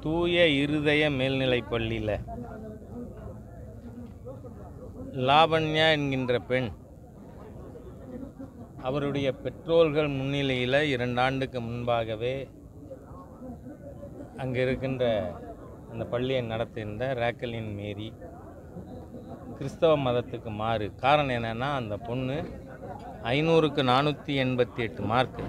தூய இருதய மேல்நிலைப் பள்ளியில் லாவண்யா என்கின்ற பெண் அவருடைய பெற்றோர்கள் முன்னிலையில் இரண்டு ஆண்டுக்கு முன்பாகவே அங்கே இருக்கின்ற அந்த பள்ளியை நடத்துகின்ற ரேக்கலின் மேரி கிறிஸ்தவ மதத்துக்கு மாறு காரணம் என்னென்னா அந்த பொண்ணு ஐநூறுக்கு நானூற்றி எண்பத்தி எட்டு மார்க்கு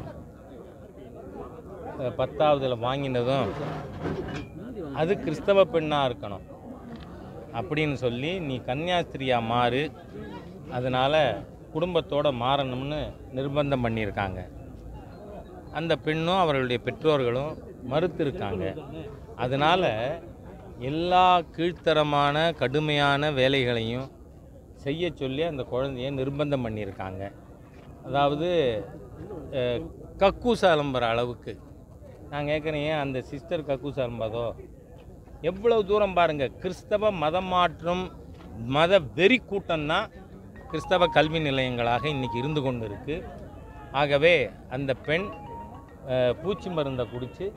பத்தாவதில் வாங்கினதும் அது கிறிஸ்தவ பெண்ணாக இருக்கணும் அப்படின்னு சொல்லி நீ கன்னியாஸ்திரியாக மாறு அதனால் குடும்பத்தோட மாறணும்னு நிர்பந்தம் பண்ணியிருக்காங்க அந்த பெண்ணும் அவர்களுடைய பெற்றோர்களும் மறுத்திருக்காங்க அதனால் எல்லா கீழ்த்தரமான கடுமையான வேலைகளையும் செய்ய சொல்லி அந்த குழந்தைய நிர்பந்தம் பண்ணியிருக்காங்க அதாவது அஹ், கக்கூஸ் அலம்புற அளவுக்கு நான் கேட்குறேன் ஏன் அந்த சிஸ்டர் கக்கூஸ் அலம்பாதோ எவ்வளவு தூரம் பாருங்கள் கிறிஸ்தவ மதம் மாற்றும் மத வெறி கூட்டம்தான் கிறிஸ்தவ கல்வி நிலையங்களாக இன்றைக்கி இருந்து கொண்டு இருக்கு ஆகவே அந்த பெண் அஹ், பூச்சி மருந்தை குடித்து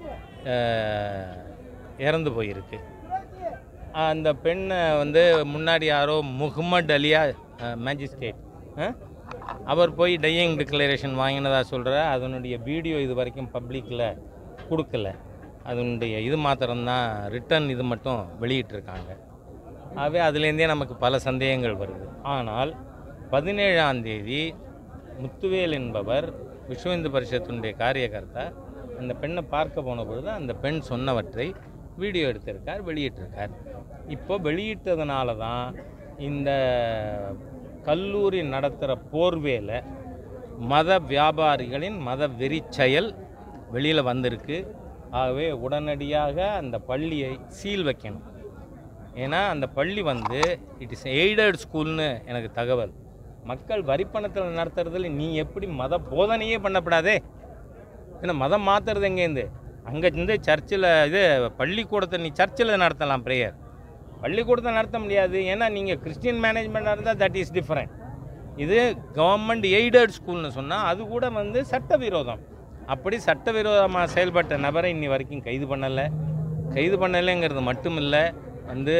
இறந்து போயிருக்கு அந்த பெண்ணை வந்து முன்னாடி யாரோ முகமது அலியா மேஜிஸ்ட்ரேட் அவர் போய் டையிங் டிக்ளரேஷன் வாங்கினதா சொல்கிற அதனுடைய வீடியோ இது வரைக்கும் பப்ளிக்கில் கொடுக்கல அதனுடைய இது மாத்திரம்தான் ரிட்டன் இது மட்டும் வெளியிட்டிருக்காங்க ஆகவே அதுலேருந்தே நமக்கு பல சந்தேகங்கள் வருது ஆனால் பதினேழாம் தேதி முத்துவேல் என்பவர் விஸ்வ இந்து பரிஷத்தினுடைய காரியகர்த்தா அந்த பெண்ணை பார்க்க போன பொழுது அந்த பெண் சொன்னவற்றை வீடியோ எடுத்திருக்கார் வெளியிட்டிருக்கார் இப்போ வெளியிட்டதுனால தான் இந்த கல்லூரி நடத்துகிற போர்வேல மத வியாபாரிகளின் மத வெறி செயல் வெளியில் வந்திருக்கு ஆகவே உடனடியாக அந்த பள்ளியை சீல் வைக்கணும் ஏன்னா அந்த பள்ளி வந்து இட் இஸ் எய்டட் ஸ்கூல்னு எனக்கு தகவல் மக்கள் வரிப்பணத்தில் நடத்துறதுல நீ எப்படி மத போதனையே பண்ணப்படாதே ஏன்னா மதம் மாற்றுறது எங்கேருந்து அங்கே இருந்து சர்ச்சில் இது பள்ளிக்கூடத்தை நீ சர்ச்சில் நடத்தலாம் ப்ரேயர் பள்ளிக்கூடத்தை நடத்த முடியாது ஏன்னா நீங்கள் கிறிஸ்டின் மேனேஜ்மெண்ட்டாக இருந்தால் தட் இஸ் டிஃப்ரெண்ட் இது கவர்மெண்ட் எய்டட் ஸ்கூல்னு சொன்னால் அது கூட வந்து சட்டவிரோதம் அப்படி சட்டவிரோதமாக செயல்பட்ட நபரை இன்னி வரைக்கும் கைது பண்ணலை கைது பண்ணலைங்கிறது மட்டும் இல்லை வந்து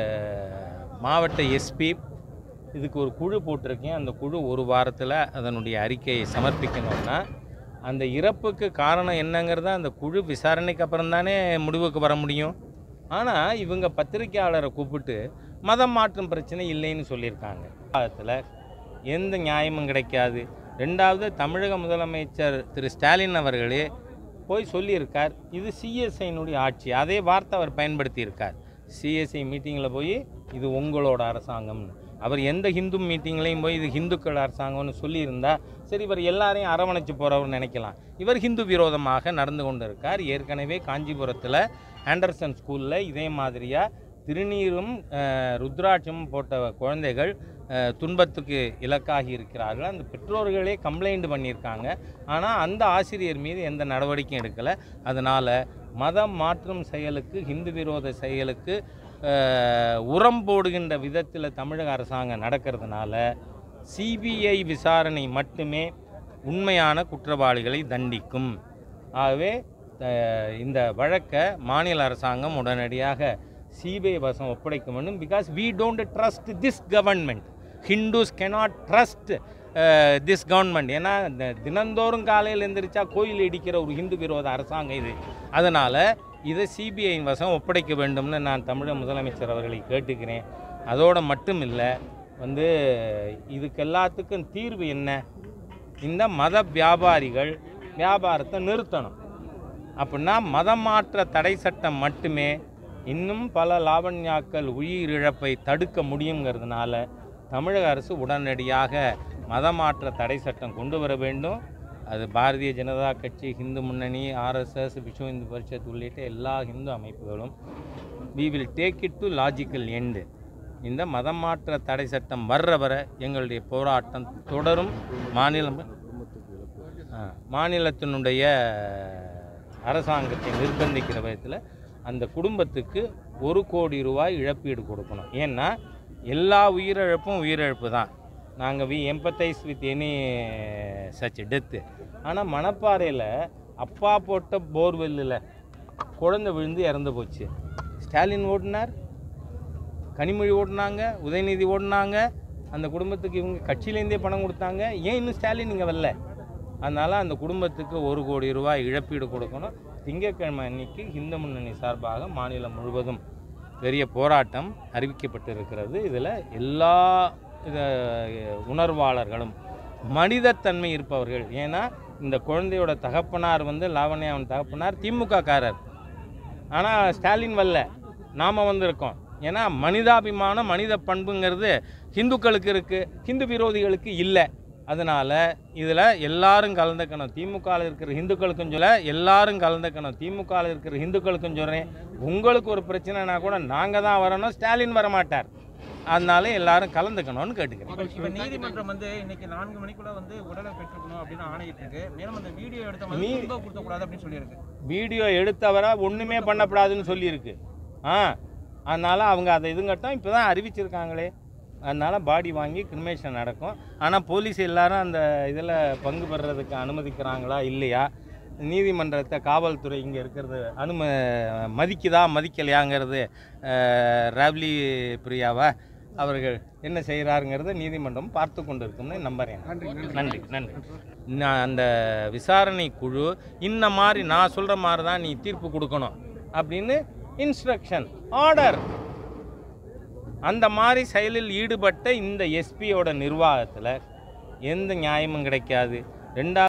மாவட்ட எஸ்பி இதுக்கு ஒரு குழு போட்டிருக்கேன் அந்த குழு ஒரு வாரத்தில் அதனுடைய அறிக்கையை சமர்ப்பிக்கணும்னா அந்த இறப்புக்கு காரணம் என்னங்கிறத அந்த குழு விசாரணைக்கு அப்புறம் தானே முடிவுக்கு வர முடியும் ஆனால் இவங்க பத்திரிக்கையாளரை கூப்பிட்டு மதம் மாற்றும் பிரச்சனை இல்லைன்னு சொல்லியிருக்காங்க காலத்தில் எந்த நியாயமும் கிடைக்காது ரெண்டாவது தமிழக முதலமைச்சர் திரு ஸ்டாலின் அவர்களே போய் சொல்லியிருக்கார் இது சிஎஸ்ஐனுடைய ஆட்சி அதே வார்த்தை அவர் பயன்படுத்தியிருக்கார் சிஎஸ்ஐ மீட்டிங்கில் போய் இது உங்களோட அரசாங்கம்னு அவர் எந்த ஹிந்து மீட்டிங்லேயும் போய் இது ஹிந்துக்கள் அரசாங்கம்னு சொல்லியிருந்தா சரி இவர் எல்லாரையும் அரவணைச்சு போகிறவர் நினைக்கலாம் இவர் ஹிந்து விரோதமாக நடந்து கொண்டு இருக்கார் ஏற்கனவே காஞ்சிபுரத்தில் ஆண்டர்சன் ஸ்கூலில் இதே மாதிரியாக திருநீரும் அஹ், ருத்ராட்சமும் போட்ட குழந்தைகள் அஹ், துன்பத்துக்கு இலக்காகி இருக்கிறார்கள் அந்த பெற்றோர்களே கம்ப்ளைண்ட் பண்ணியிருக்காங்க ஆனால் அந்த ஆசிரியர் மீது எந்த நடவடிக்கையும் எடுக்கலை அதனால் மதம் மாற்றும் செயலுக்கு ஹிந்து விரோத செயலுக்கு அஹ், உரம் போடுகின்ற விதத்தில் தமிழக அரசாங்கம் நடக்கிறதுனால சிபிஐ விசாரணை மட்டுமே உண்மையான குற்றவாளிகளை தண்டிக்கும் ஆகவே அஹ், இந்த வழக்கை மாநில அரசாங்கம் உடனடியாக சிபிஐ வசம் ஒப்படைக்க வேண்டும் because we don't trust this government Hindus cannot trust this government ஏன்னா இந்த தினந்தோறும் காலையில் எந்திரிச்சா கோயில் இடிக்கிற ஒரு ஹிந்து விரோத அரசாங்கம் இது அதனால் இதை சிபிஐ வசம் ஒப்படைக்க வேண்டும்னு நான் தமிழக முதலமைச்சர் அவர்களை கேட்டுக்கிறேன் அதோடு மட்டும் இல்லை வந்து இதுக்கு எல்லாத்துக்கும் தீர்வு என்ன இந்த மத வியாபாரிகள் வியாபாரத்தை நிறுத்தணும் அப்படின்னா மதம் மாற்ற தடை சட்டம் மட்டுமே இன்னும் பல லாவண்யாக்கள் உயிரிழப்பை தடுக்க முடியுங்கிறதுனால தமிழக அரசு உடனடியாக மதமாற்ற தடை சட்டம் கொண்டு வர வேண்டும் அது பாரதிய ஜனதா கட்சி ஹிந்து முன்னணி ஆர்எஸ்எஸ் விஸ்வ இந்து பரிஷத் உள்ளிட்ட எல்லா ஹிந்து அமைப்புகளும் we will take it to logical end இந்த மதம் மாற்ற தடை சட்டம் வர்ற வரை எங்களுடைய போராட்டம் தொடரும் மாநிலம் ஆ, மாநிலத்தினுடைய அரசாங்கத்தை நிர்பந்திக்கிற விதத்தில் அந்த குடும்பத்துக்கு ஒரு கோடி ரூபாய் இழப்பீடு கொடுக்கணும் ஏன்னா எல்லா உயிரிழப்பும் உயிரிழப்பு தான் நாங்கள் we empathise with any such death ஆனால் மணப்பாறையில் அப்பா போட்ட போர்வெல்லில் குழந்தை விழுந்து இறந்து போச்சு ஸ்டாலின் ஓடினார் கனிமொழி ஓடினாங்க உதயநிதி ஓடினாங்க அந்த குடும்பத்துக்கு இவங்க கட்சியிலேருந்தே பணம் கொடுத்தாங்க ஏன் இன்னும் ஸ்டாலின் இங்கே வரல அதனால் அந்த குடும்பத்துக்கு ஒரு கோடி ரூபாய் இழப்பீடு கொடுக்கணும் திங்கட்கிழமை அன்னைக்கு இந்து முன்னணி சார்பாக மாநிலம் முழுவதும் பெரிய போராட்டம் அறிவிக்கப்பட்டிருக்கிறது இதில் எல்லா இத உணர்வாளர்களும் மனிதத்தன்மை இருப்பவர்கள் ஏன்னா இந்த குழந்தையோட தகப்பனார் வந்து லாவண்யாவின் தகப்பனார் திமுக காரர் ஆனால் ஸ்டாலின் வரல நாம் வந்திருக்கோம் ஏன்னா மனிதாபிமானம் மனித பண்புங்கிறது ஹிந்துக்களுக்கு இருக்குது ஹிந்து விரோதிகளுக்கு இல்லை அதனால் இதில் எல்லாரும் கலந்துக்கணும் திமுகவில் இருக்கிற ஹிந்துக்களுக்கும் சொல்ல எல்லாரும் கலந்துக்கணும் திமுகவில் இருக்கிற ஹிந்துக்களுக்கும் சொல்கிறேன் உங்களுக்கு ஒரு பிரச்சனைனா கூட நாங்கள் தான் வரணும் ஸ்டாலின் வர மாட்டார் அதனால எல்லாரும் கலந்துக்கணும்னு கேட்டுக்கிறேன் இப்ப நீதிமன்றம் வந்து இன்னைக்கு நான்கு மணிக்குள்ள வந்து உடலை பெற்றுக்கணும் அப்படின்னு ஆணையிட்டு இருக்கு மேலும் அந்த வீடியோ எடுத்த வந்து நீ- திரும்ப கொடுக்க கூடாது அப்படின்னு சொல்லியிருக்கு வீடியோ எடுத்தவரை ஒன்றுமே பண்ணக்கூடாதுன்னு சொல்லியிருக்கு ஆ அதனால் அவங்க அதை இதுங்கட்டும் இப்போ தான் அறிவிச்சிருக்காங்களே அதனால் பாடி வாங்கி கிரிமேஷன் நடக்கும் ஆனால் போலீஸ் எல்லாரும் அந்த இதில் பங்கு பெறுறதுக்கு அனுமதிக்கிறாங்களா இல்லையா நீதிமன்றத்தை காவல்துறை இங்கே இருக்கிறது அனும மதிக்குதா மதிக்கலையாங்கிறது அஹ், ராவ்லி பிரியாவா அவர்கள் என்ன செய்கிறாருங்கிறத நீதிமன்றம் பார்த்து கொண்டு இருக்கும்னு நம்புறேன் நன்றி நன்றி நான் அந்த விசாரணை குழு இந்த மாதிரி நான் சொல்கிற மாதிரி தான் நீ தீர்ப்பு கொடுக்கணும் அப்படின்னு இன்ஸ்ட்ரக்ஷன் ஆர்டர் அந்த மாதிரி செயலில் ஈடுபட்ட இந்த எஸ்பியோட நிர்வாகத்தில் எந்த நியாயமும் கிடைக்காது ரெண்டாவது